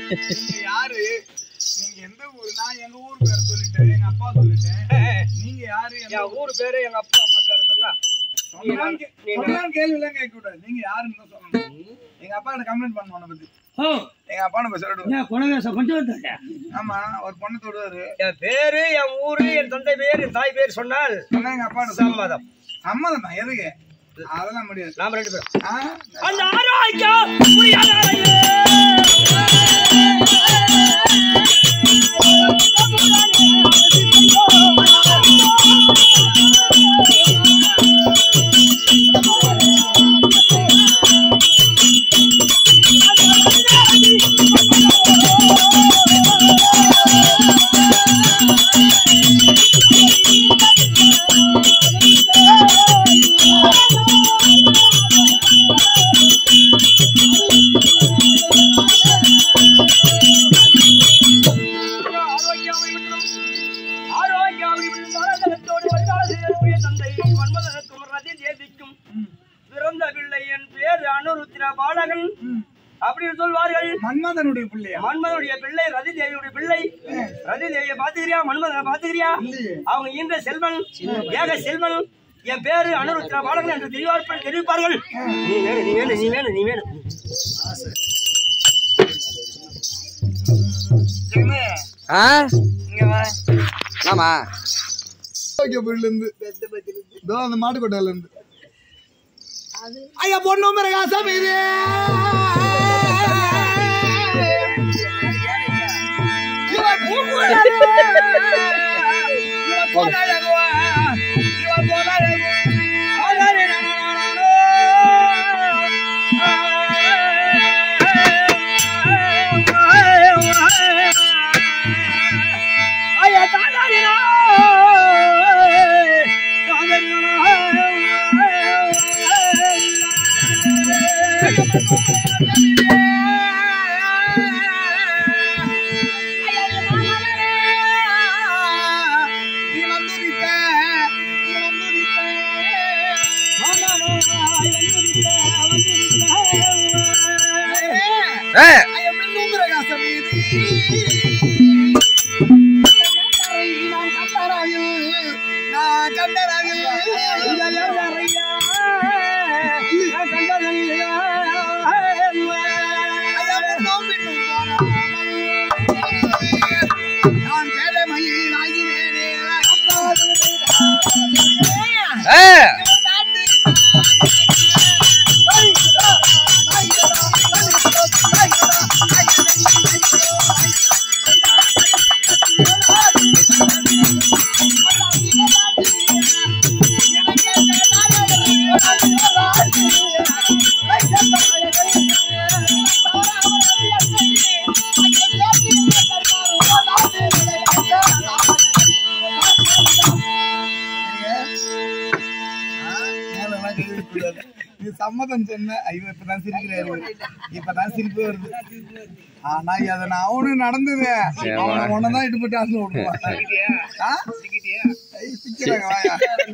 நீங்க யாரு நீங்க எந்த ஊரு நான் எங்க ஊர் பேரை சொல்லிட்டேன் எங்க அப்பா சொல்லிட்டேன் நீங்க யாரு எந்த என் ஊர் பேரு எங்க அப்பா அம்மா பேரு சொன்னா சொன்னாலும் கே- சொன்னாலும் கேள்வி எல்லாம் கேட்க கூடாது நீங்க யாருன்னு தான் சொல்லணும் எங்க அப்பா கிட்ட கம்ப்ளைண்ட் பண்ண உன்னை பத்தி ஓ எங்க அப்பா நம்ம சொல்லிடுவோம் என்ன குலவேசம் கொண்டு வந்தாங்க ஆமா ஒரு பொண்ணு தொடுவாரு என் பேரு என் ஊரு என் தந்தை பேர் என் தாய் பேர் சொன்னால் சொன்னா எங்க அப்பா சம்மதம் சம்மதம் தான் எதுக்கு அதெல்லாம் முடியாது நாம ரெண்டு பேரும் ஆ? அந்த ஆரோக்கியம் புரியாத பிறந்த பிள்ளை என் பேர் அனுருத்திர பாலகன் அப்படின்னு சொல்வார்கள் மன்மதனுடைய பிள்ளையா மன்மதனுடைய பிள்ளை ரதி தேவியுடைய பிள்ளை ரதி தேவியை பாத்துக்கிறியா மன்மதனை பாத்துக்கிறியா அவங்க ஈன்ற செல்வன் ஏக செல்வன் என் பேரு அனுருத்திர பாலகன் என்று தெரிவிப்பார்கள் தெரிவிப்பார்கள் நீ வேணும் நீ வேணும் நீ வேணும் நீ வேணும் ஜெகமே, ஆ இங்க வா ஆமா ஆரோக்கியபுரியில இருந்து இதோ அந்த மாட்டுக்கொட்டையில இருந்து ஐயா பொண்ணு பிரகாசம் இது இவன் பூங்குழலி. இவன் பொன்னழகுவா. இவன் பொன்னழகு. அழகு ஐயா தாண்டாடினா நீ வந்துதித்த, நீ வந்துதித்த. ஏ ஐயா மின்னும் பிரகாசம் இது. நான் கண்டராயில், நான் கண்டராயில். ஐயா மின்னும் மின்னும் போனாமல். நான் பேதமையில் ஆகினேனே. ஏ நீ சம்மதம் சொன்ன ஐயோ இப்பதான் சிரிக்கிறாரு இப்பதான் சிரிப்பு வருது ஆனா அத நான் அவனும் நடந்தது அவனை ஒன்னதான் இட்டு போட்டு அசல் விட்டுருவான் ஆ? ஐய், சிக்கிறாங்க, வாயா.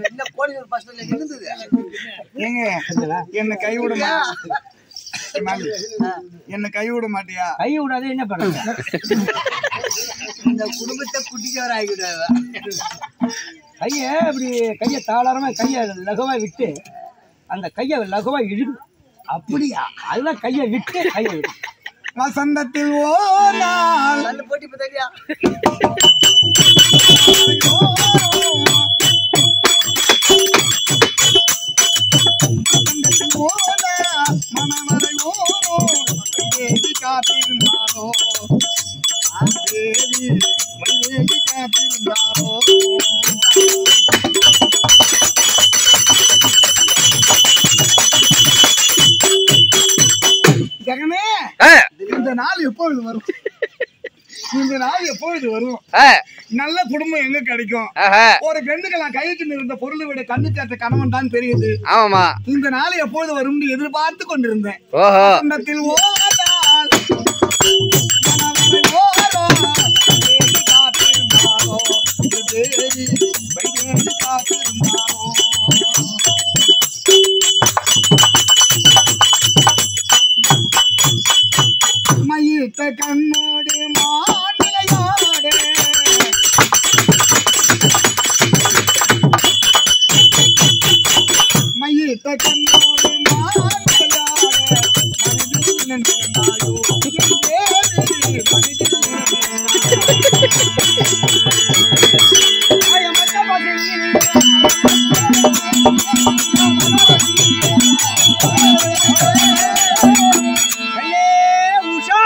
ஏங்க என்ன கை விட மா- நாலு. என்ன கை விட மாட்டியா கை விடாது என்ன பண்ணுங்க இந்த குடும்பத்தை குட்டிக்கார ஆகிவிடாத கைய இப்படி கைய தாளாரமா கைய லகுவா விட்டு அந்த கைய லகுவா இழுக்கு அப்படியா அதுதான் கைய விட்டு கைய விட்டு வசந்தத்தில் ஓனால் நல்ல போட்டி பத்தியா வசந்தத்தில் ஓனால் மணவரை ஓரோ தேவி காத்திருந்தாரோ தேவி வைதேகி காத்திருந்தாரோ ஜெகனே ஏ இந்த நாள் எப்பொழுது வரும் இந்த நாள் எப்பொழுது வரும் ஏ நல்ல குடும்பம் எங்க கிடைக்கும் ஆஹா ஒரு பெண்ணுக்கு நான் கைக்கு இருந்த பொருளை விட கண்ணு சேர்த்த கணவன் தான் தெரியுது ஆமாமா இந்த நாள் எப்பொழுது வரும்னு எதிர்பார்த்து கொண்டிருந்தேன் ஓஹோ வசந்தத்தில் ஓரால் மணவரை ஓரோ, தேவி காத்திருந்தாரோ, தேவி வைதேகி காத்திருந்தாரோ. மயிட்ட கண்ணோ கண்ணோடு மார்கழாட மனதில் நின்றாயோ என் பேரு மனதில் ஐயே, உஷா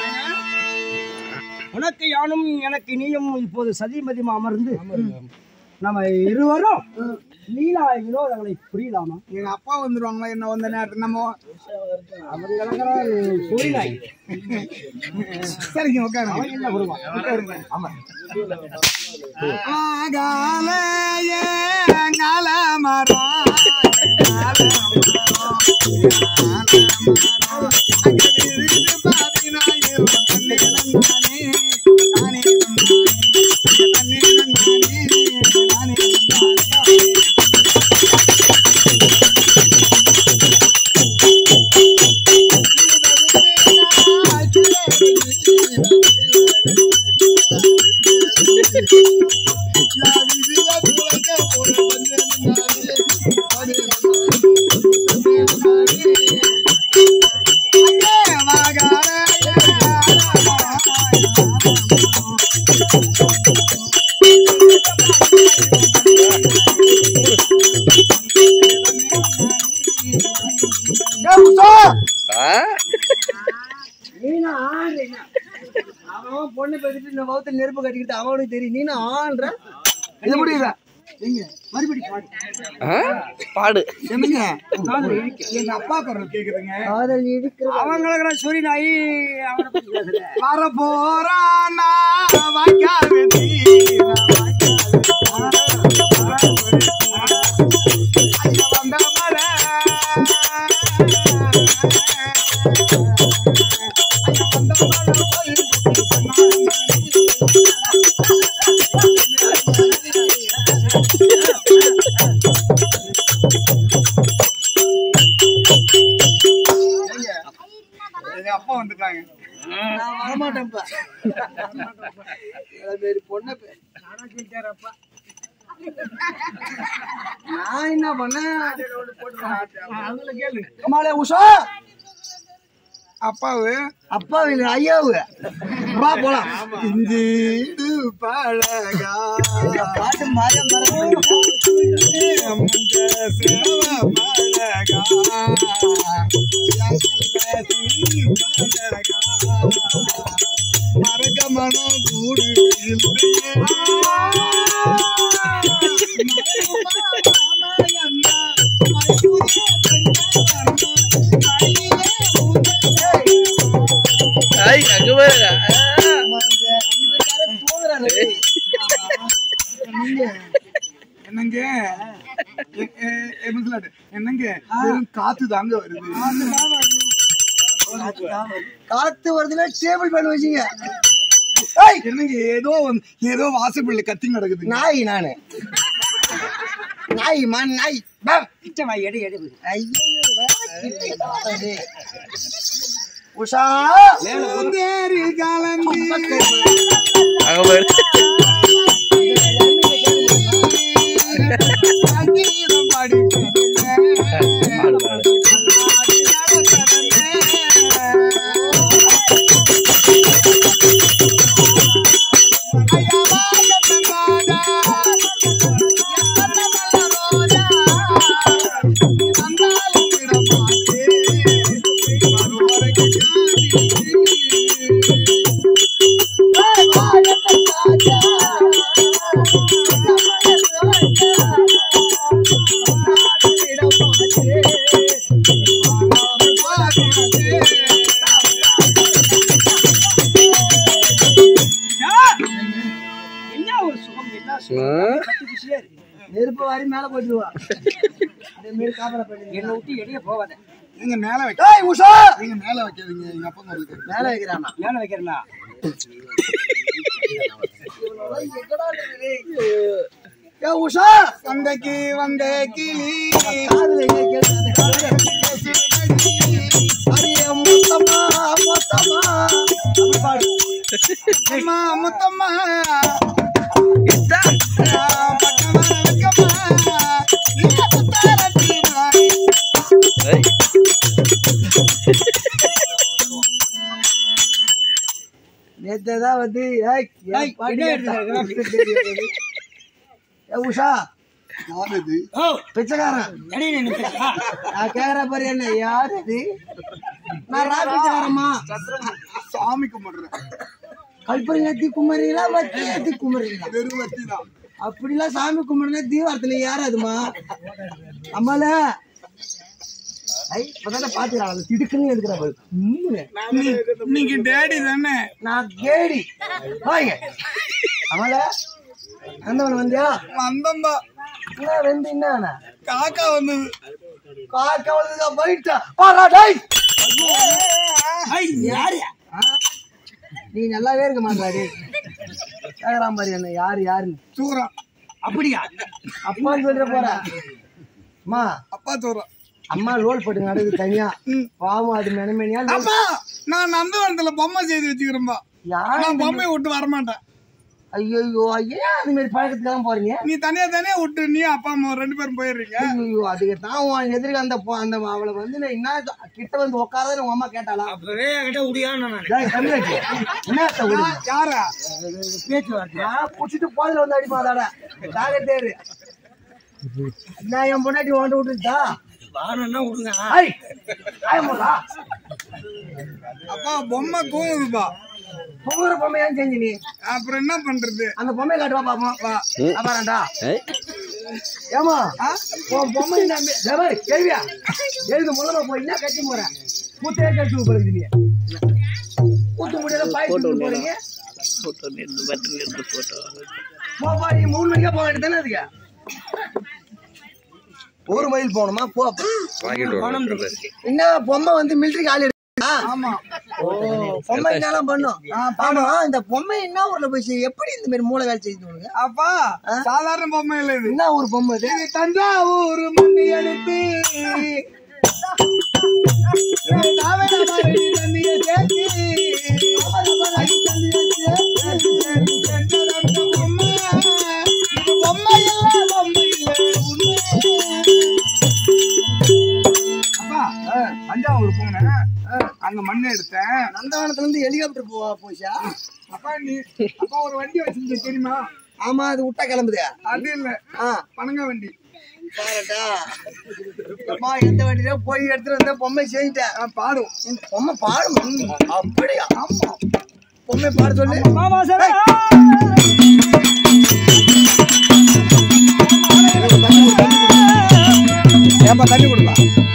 உனக்கு யானும் எனக்கு நீயும் இப்போது சதிமதிமா அமர்ந்து நம்ம இருவரும் லீலா வினோதங்களை புரியலாமா எங்க அப்பா வந்துருவாங்களா என்ன வந்த நேரத்துல நம்ம அவங்களெல்லாம் சூழ்நாய் சரிங்க உட்காருங்க அவன் என்ன வருவான் உட்காருங்க ஆமா ஆகாலையே அங்கால மரம் அங்கால மரம், அங்கால மரம். அங்க விரிந்து பாத்தினாயிரம் தண்ணீரம் நானே, நானே நானே. தண்ணீரம் நானே, நானே நானே. ஆ? நீனா ஆடுறீங்க அவன் பொண்ணு பேசிட்டு இந்த வகுத்துல நெருப்பு கட்டிக்கிட்டு அவனுக்கு தெரியும் நீனா ஆடுற இது முடியுதா ஆ? பாடு என்னங்க எங்க அப்பா குரல் கேக்குதுங்க காதல் இழுக்கிற அவங்களுக்கு சூரியனாயி அவனை பத்தி பேசுற வர போறானா வாய்க்கா வெட்டி வந்த மழை வந்த மழை எங்க அப்பா வந்துட்டாங்க நான் வரமாட்டேன்ப்பா சில பேர் பொண்ணை பே- நான் என்ன பண்ணேன் அம்மாளே உஷா அப்பாவு அப்பா இல்லை ஐயாவு வா போலாம் இஞ்சீடு பழகா பாட்டு மாறிய மரம் மஞ்ச சேவ பழகா மரக மனம் கூடு ஐ, அங்க பாரு. ஆ. என்னங்க எ- எ- எ- முசலாட்டு, என்னங்க வெறும் காத்து தாங்க வருது காத்து வருதுன்னா டேபிள் பண்ணி வச்சுங்க என்னங்க ஏதோ வந்து- ஏதோ வாசப்பிள்ளை கத்தி நடக்குது நாய் நானு நாய் மண் நாய் பா. பிச்சை எடு எடு ஐயையோ, கிட்டே உஷா தேரி கலந்தி அங்க பாரு. சங்கீதம் படிப்பதில்லை. பாடு, பாடு. என்ன ஒரு சுகம் என்ன ஆ? சுகம் பத்து குஷியா இருக்கு நெருப்பு வாரி மேல போட்டுருவா அதே மாதிரி காப்பரை பண்ணி என்னை விட்டு எடைய போகாத நீங்க மேல வைக்க ஏய் உஷா நீங்க மேல வைக்காதீங்க எங்க அப்பா உங்களுக்கு மேல வைக்கிறானா மேல வைக்கிறேன்னா ஏ உஷா சந்தைக்கு வந்த கிளி காதுல எங்க கேட்டு அந்த காதுல அரிய மொத்தமா மொத்தமா அப்படி பாடு முத்தம்மா முத்தம்மா பட்டமா வெக்கமா நீ புத்தாரத்தி மாறி வந்து ஏய், ஏன் பாட்டி கேட்டா? ஏ, உஷா யார் இது பிச்சைக்காரன் நான் கேக்குற பாரு என்ன யாரு இது நான் ரா பிச்சைக்காரம்மா சாமி கும்பிடுறேன் கல்பரி ஏத்தி குமரிங்களா வத்தி ஏத்தி குமரிங்களா வெறும் வத்தி தான் அப்படிலாம் சாமி கும்பிடுனா தீவாரத்துல யாராதுமா அம்மால ஐ இப்பதான் பாத்துக்கிறான் அந்த திடுக்குன்னு எடுக்கிற பாரு உம்முன்னு. நீங்க டேடி தானே நான் கேடி வாங்க அம்மால வந்தவன் வந்தியா வந்தம்பா என்ன வந்து என்ன காக்கா வந்தது காக்கா வந்து போயிட்டா பாரா டேய் யாரு நீ நல்லாவே இருக்க மாட்டாடி கேக்குறான் பாரு என்ன யாரு யாருன்னு சூறான் அப்படியா அப்பான்னு சொல்ற போற அம்மா அப்பா சூறான் அம்மா லோல் போட்டு நடக்குது தனியா பாவம் அது மெனமேனியா அப்பா நான் நந்தவனத்துல பொம்மை செய்து வச்சுக்கிறேன்பா யாரு நான் பொம்மையை விட்டு வரமாட்டேன் ஐயோ ஐயா அது மாதிரி பழக்கத்துக்கு தான் போறீங்க நீ தனியா தனியா விட்டு நீ அப்பா அம்மா ரெண்டு பேரும் போயிடுறீங்க ஐயோ அதுக்கு தான் உன் எதிர்க்க அந்த பொ- அந்த அவளை வந்து நான் என்ன இது- கிட்ட வந்து உட்காரதான் உங்க அம்மா கேட்டாளா டேய், தமிழாச்சி, என்ன அத்தை விடுங்க? யாரா நான் புடிச்சிட்டு போதில் வந்து அடிப்பா அதாட தாக தேரு நான் என் பொண்டாட்டி ஓண்ட விட்டுட்டா ஐய், ஆயமுடா. அப்பா பொம்மை தூங்குதுப்பா பொங்குற பொம்மை ஏன் செஞ்சு நீ அப்புறம் என்ன பண்றது அந்த பொம்மையை காட்டுவா பாப்போம் வா அப்பாடா ஏய், ஏமா உன் பொம்மை என்ன மே- இதோ பாரு, கேள்வியா எழுது முதல்ல போய் என்ன கட்டி போறேன் கூத்தையே கட்டி போறது நீ கூத்து முடியல பாய் தூக்கிட்டு போறீங்க photo நின்னு பட்டன் எடுத்து photo. போப்பா நீ மூணு மணிக்கா போக வேண்டியதானே அதுக்கு ஒரு மைல் போகணுமா போ அப்ப. வாங்கிட்டு வரணும் என்ன பொம்மை வந்து மிலிட்டரிக்கு ஆள் எடுக்கா ஆமா ஓ பொம்மை என்னலாம் பண்ணும் ஆமா இந்த பொம்மை என்ன ஊர்ல போய் செய்ய எப்படி இந்த மாதிரி மூளை வேலை செய்யுது உனக்கு அப்பா சாதாரண பொம்மை இல்ல இது என்ன ஊர் பொம்மை இது இது தஞ்சாவூர் மண்ணி எடுத்து தாமிரபரணி தண்ணியை சேர்த்து, தாமிரபரணி தண்ணியை சேர்த்து, சென்றதந்த பொம்மை. இது பொம்மை இல்ல, பொம்மை இல்ல, உண்மை. அப்பா தஞ்சாவூர் போனேன் அங்க மண் எடுத்தேன் நந்தவனத்துல இருந்து ஹெலிகாப்டர் போ போச்சா அப்பா நீ அப்பா ஒரு வண்டி வச்சிருந்த தெரியுமா ஆமா அது விட்டா கிளம்புது அது இல்ல ஆ பனங்க வண்டி பாருடா அம்மா எந்த வண்டியில போய் எடுத்துட்டு வந்த பொம்மை செஞ்சுட்டேன் ஆ, பாடும் இந்த பொம்மை பாடுமா அப்படியா ஆமா பொம்மை பாட சொல்லு மாமா சார் ஏப்பா தண்ணி கொடுப்பா